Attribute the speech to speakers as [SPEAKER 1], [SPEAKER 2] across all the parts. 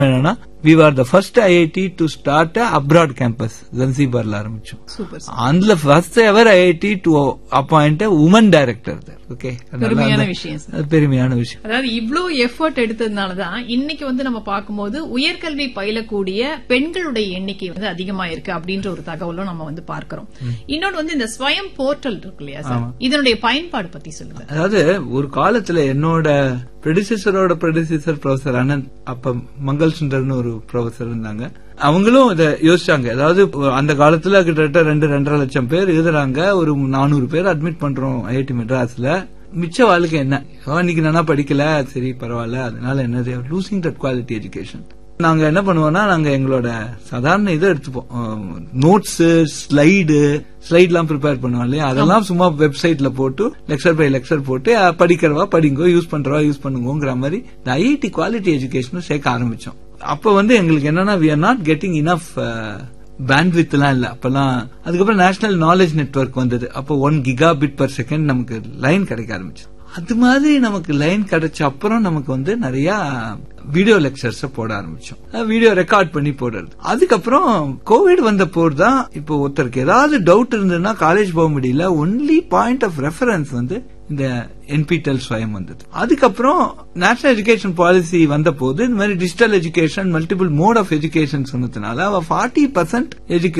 [SPEAKER 1] என்னன்னா we are the first IIT to start abroad campus ஜன்சிபார்ல ஆரம்பிச்சோம்
[SPEAKER 2] சூப்பர் சார்
[SPEAKER 1] அதுல first ever IIT to appoint woman director okay
[SPEAKER 2] பெருமையான விஷயம் sir
[SPEAKER 1] அது பெருமையான விஷயம்
[SPEAKER 2] அதாவது இவ்ளோ எஃபர்ட் எடுத்ததுனாலதான் இன்னைக்கு வந்து நம்ம பார்க்கும்போது உயர்கல்வி பயிலக்கூடிய பெண்களுடைய எண்ணிக்கை வந்து அதிகமா இருக்கு அப்படின்ற ஒரு தகவலும் நம்ம வந்து பார்க்கிறோம் இன்னொன்னு வந்து இந்த ஸ்வயம் போர்ட்டல் இருக்கு இல்லையா சார் இதனுடைய பயன்பாடு பத்தி சொல்லுங்க
[SPEAKER 1] அதாவது ஒரு காலத்துல என்னோட ப்ரெடிசஸரோட ப்ரெடிசஸர் ப்ரொஃபசர் அனந்த் அப்ப மங்கள் சுந்தர்னு ஒரு ப்ரொஃபசர் இருந்தாங்க அவங்களும் இதை யோசிச்சாங்க அதாவது அந்த காலத்துல கிட்டத்தட்ட ரெண்டு ரெண்டரை லட்சம் பேர் எழுதுறாங்க ஒரு நானூறு பேர் அட்மிட் பண்றோம் ஐஐடி மெட்ராஸ்ல மிச்ச வாழ்க்கை என்ன இன்னைக்கு நானா படிக்கல சரி பரவாயில்ல அதனால என்ன லூசிங் தட் குவாலிட்டி எஜுகேஷன் நாங்க என்ன பண்ணுவோம்னா நாங்க எங்களோட சாதாரண இதை எடுத்துப்போம் நோட்ஸ் ஸ்லைடு ஸ்லைட்லாம் ப்ரிப்பேர் பண்ணுவோம் இல்லையா அதெல்லாம் சும்மா வெப்சைட்ல போட்டு லெக்சர் பை லெக்சர் போட்டு அஹ், படிக்கிறவா படிங்கோ யூஸ் பண்றவா யூஸ் பண்ணுங்கிற மாதிரி இந்த ஐஐடி குவாலிட்டி எஜுகேஷனும் சேர்க்க ஆரம்பிச்சோம் அப்ப வந்து எங்களுக்கு என்னன்னா we are not getting enough bandwidth எல்லாம் இல்ல அப்பெல்லாம் அதுக்கப்புறம் நேஷனல் நாலேஜ் நெட்வொர்க் வந்தது அப்போ one giga bit per second நமக்கு லைன் கிடைக்க ஆரம்பிச்சு அது மாதிரி நமக்கு லைன் கிடைச்ச அப்புறம் நமக்கு வந்து நிறைய வீடியோ லெக்சர்ஸ் போட ஆரம்பிச்சோம் வீடியோ ரெக்கார்ட் பண்ணி போடுறது அதுக்கப்புறம் கோவிட் வந்த போது தான் இப்போ ஒருத்தருக்கு ஏதாவது டவுட் இருந்ததுன்னா காலேஜ் போக முடியல ஒன்லி பாயிண்ட் ஆஃப் ரெஃபரன்ஸ் வந்து இந்த என்பிடெல் ஸ்வயம் வந்தது அதுக்கப்புறம் நேஷனல் எஜுகேஷன் பாலிசி வந்த போது இந்த மாதிரி digital education multiple mode of education சொன்னதுனால அவ ஃபார்ட்டி பர்சன்ட்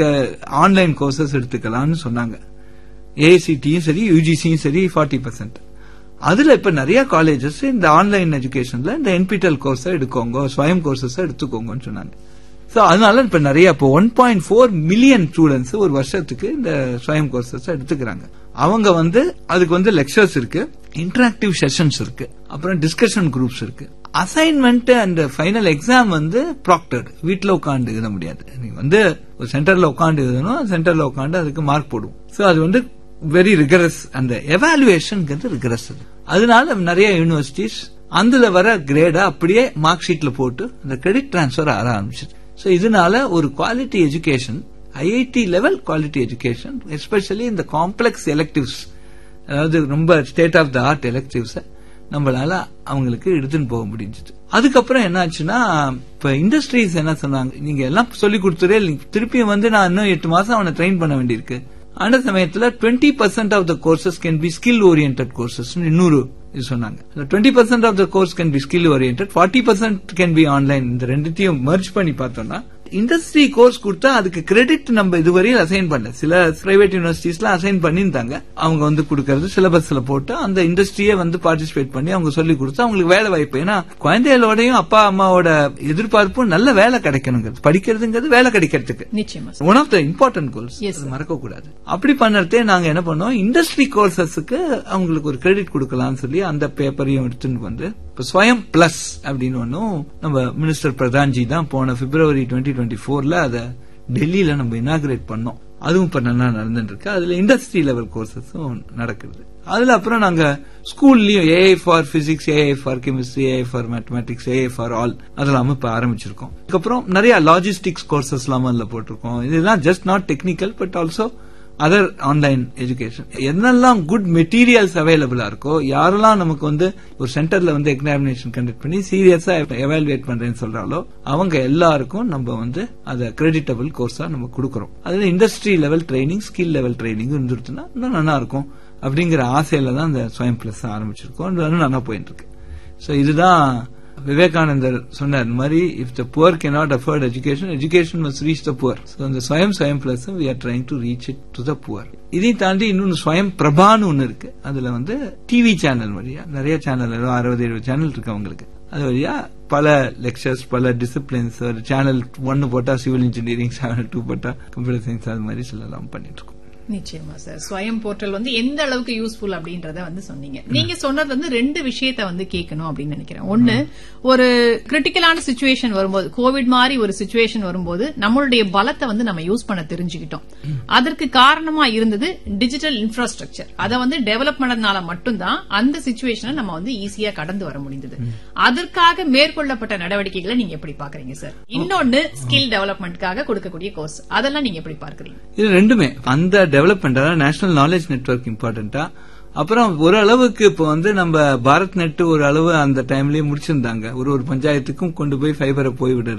[SPEAKER 1] ஆன்லைன் கோர்சஸ் எடுத்துக்கலாம்னு சொன்னாங்க ஏஐசிடியும் சரி யூஜிசியும் சரி ஃபார்ட்டி பர்சன்ட் அதுல இப்ப நிறைய காலேஜஸ் இந்த ஆன்லைன் எஜுகேஷன்ல இந்த என்பிடெல் கோர்ஸ் எடுக்கோங்க ஸ்வயம் கோர்சஸ் எடுத்துக்கோங்கன்னு சொன்னாங்க சோ அதனால இப்ப நிறைய இப்போ one point four million students ஒரு வருஷத்துக்கு இந்த ஸ்வயம் கோர்சஸ் எடுத்துக்கிறாங்க அவங்க வந்து அதுக்கு வந்து லெக்சர்ஸ் இருக்கு இன்டராக்டிவ் செஷன்ஸ் இருக்கு அப்புறம் டிஸ்கஷன் குரூப்ஸ் இருக்கு அசைன்மெண்ட் அண்ட் ஃபைனல் எக்ஸாம் வந்து ப்ராக்டர்ட் வீட்ல உட்காந்து எழுத முடியாது நீங்க வந்து ஒரு சென்டர்ல உட்காந்து எழுதணும் சென்டர்ல உட்காந்து அதுக்கு மார்க் போடுவோம் சோ அது வந்து வெரி ரிகரஸ் அந்த எவாலுவேஷன் ரிகரஸ் அது அதனால நிறைய யூனிவர்சிட்டிஸ் அதுல வர கிரேடா அப்படியே மார்க் ஷீட்ல போட்டு அந்த கிரெடிட் டிரான்ஸ்பர் ஆர ஆரம்பிச்சிது சோ இதனால ஒரு quality education IIT level quality education especially இந்த காம்ப்ளெக்ஸ் எலெக்டிவ்ஸ் அதாவது ரொம்ப state of the art electives நம்மளால அவங்களுக்கு எடுத்துன்னு போக முடிஞ்சது அதுக்கப்புறம் என்னாச்சுன்னா இப்ப இண்டஸ்ட்ரீஸ் என்ன சொன்னாங்க நீங்க எல்லாம் சொல்லி கொடுத்துட்டே திருப்பியும் வந்து நான் இன்னும் எட்டு மாசம் அவனை ட்ரெயின் பண்ண வேண்டியிருக்கு அந்த சமயத்துல twenty percent of the courses can be skill oriented courses இன்னொரு இது சொன்னாங்க twenty percent of the course can be skill oriented forty percent can be online இந்த ரெண்டுத்தையும் மர்ஜ் பண்ணி பார்த்தோம்னா இண்டஸ்ட்ரி கோர்ஸ் கொடுத்தா அதுக்கு கிரெடிட் நம்ம இதுவரையும் அசைன் பண்ணல சில பிரைவேட் யூனிவர்சிட்டிஸ்ல அசைன் பண்ணியிருந்தாங்க அவங்க வந்து கொடுக்கறது சிலபஸ்ல போட்டு அந்த இண்டஸ்ட்ரியே வந்து பார்ட்டிசிபேட் பண்ணி அவங்க சொல்லி கொடுத்து அவங்களுக்கு வேலை வாய்ப்பு ஏன்னா குழந்தைகளோடையும் அப்பா அம்மாவோட எதிர்பார்ப்பும் நல்ல வேலை கிடைக்கணுங்கிறது படிக்கிறதுங்கிறது வேலை கிடைக்கிறதுக்கு
[SPEAKER 2] நிச்சயமா sir
[SPEAKER 1] one of the important goals
[SPEAKER 2] Yes, sir.
[SPEAKER 1] மறக்க கூடாது அப்படி பண்ணறதே நாங்க என்ன பண்ணோம் இண்டஸ்ட்ரி கோர்சஸுக்கு அவங்களுக்கு ஒரு கிரெடிட் கொடுக்கலாம்னு சொல்லி அந்த பேப்பரையும் எடுத்துட்டு வந்து இப்ப ஸ்வயம் பிளஸ் அப்படின்னு ஒன்னும் நம்ம மினிஸ்டர் பிரதான்ஜி தான் போன பிப்ரவரி டுவெண்ட்டி டுவெண்ட்டி ஃபோர்ல அதை டெல்லியில நம்ம இனாகிரேட் பண்ணோம் அதுவும் இப்ப நல்லா நடந்துட்டு இருக்கு அதுல இண்டஸ்ட்ரி லெவல் கோர்சஸும் நடக்குது அதுல அப்புறம் நாங்க ஸ்கூல்லயும் AI for physics AI for chemistry AI for mathematics AI for all அதெல்லாம் இப்ப ஆரம்பிச்சிருக்கோம் அதுக்கப்புறம் நிறைய லாஜிஸ்டிக்ஸ் கோர்சஸ் எல்லாம் அதுல போட்டிருக்கோம் இதெல்லாம் just not technical but also other online education என்னெல்லாம் குட் மெட்டீரியல்ஸ் அவைலபிளா இருக்கோ யாரெல்லாம் நமக்கு வந்து ஒரு சென்டர்ல வந்து எக்ஸாமினேஷன் கண்டக்ட் பண்ணி சீரியஸா எவாலுவேட் பண்றேன்னு சொல்றாலோ அவங்க எல்லாருக்கும் நம்ம வந்து அதை கிரெடிட்டபிள் கோர்ஸா நம்ம கொடுக்கறோம் அதுல industry level training skill level training இருந்துருச்சுன்னா இன்னும் நல்லா இருக்கும் அப்படிங்கிற ஆசையில தான் இந்த ஸ்வயம் பிளஸ் ஆரம்பிச்சிருக்கோம் இது வந்து நல்லா போயிட்டு இருக்கு சோ இதுதான் விவேகானந்தர் சொன்னார் இந்த மாதிரி if the poor cannot afford education education must reach the poor so இந்த Swayam Swayam plus we are trying to reach it to the poor இதையும் தாண்டி இன்னொன்னு ஸ்வயம் பிரபான்னு ஒன்னு இருக்கு அதுல வந்து டிவி சேனல் வழியா நிறைய சேனல் அறுபது எழுபது சேனல் இருக்கு அவங்களுக்கு அது வழியா பல லெக்சர்ஸ் பல டிசிப்ளின்ஸ் ஒரு சேனல் ஒன்னு போட்டா சிவில் இன்ஜினியரிங் சேனல் டூ போட்டா கம்ப்யூட்டர் சயின்ஸ் அது மாதிரி சிலலாம் பண்ணிட்டு இருக்கோம்
[SPEAKER 2] நிச்சயமா சார் ஸ்வயம் போர்ட்டல் வந்து எந்த அளவுக்கு யூஸ்ஃபுல் அப்படின்றத வந்து சொன்னீங்க நீங்க சொன்னது வந்து ரெண்டு விஷயத்த வந்து கேட்கணும் அப்படின்னு நினைக்கிறேன் ஒண்ணு ஒரு கிரிட்டிக்கலான சுச்சுவேஷன் வரும்போது கோவிட் மாதிரி ஒரு சுச்சுவேஷன் வரும்போது நம்மளுடைய பலத்தை வந்து நம்ம யூஸ் பண்ண தெரிஞ்சுக்கிட்டோம் அதற்கு காரணமா இருந்தது டிஜிட்டல் இன்ஃப்ராஸ்ட்ரக்சர் அதை வந்து டெவலப் பண்ணதுனால மட்டும்தான் அந்த சுச்சுவேஷனை நம்ம வந்து ஈஸியா கடந்து வர முடிந்தது அதற்காக மேற்கொள்ளப்பட்ட நடவடிக்கைகளை நீங்க எப்படி பாக்குறீங்க சார் இன்னொன்னு ஸ்கில் டெவலப்மெண்ட்காக கொடுக்கக்கூடிய கோர்ஸ் அதெல்லாம் நீங்க எப்படி பார்க்கறீங்க
[SPEAKER 1] இது ரெண்டுமே அந்த டெவலப்மெண்ட் நேஷனல் நாலேஜ் நெட்வொர்க் இம்பார்ட்டன்டா அப்புறம் ஒரு அளவுக்கு இப்போ வந்து நம்ம பாரத் நெட் ஒரு அளவு அந்த டைம்லயே முடிச்சிருந்தாங்க ஒரு ஒரு பஞ்சாயத்துக்கும் கொண்டு போய் ஃபைபரை போய் விடுறது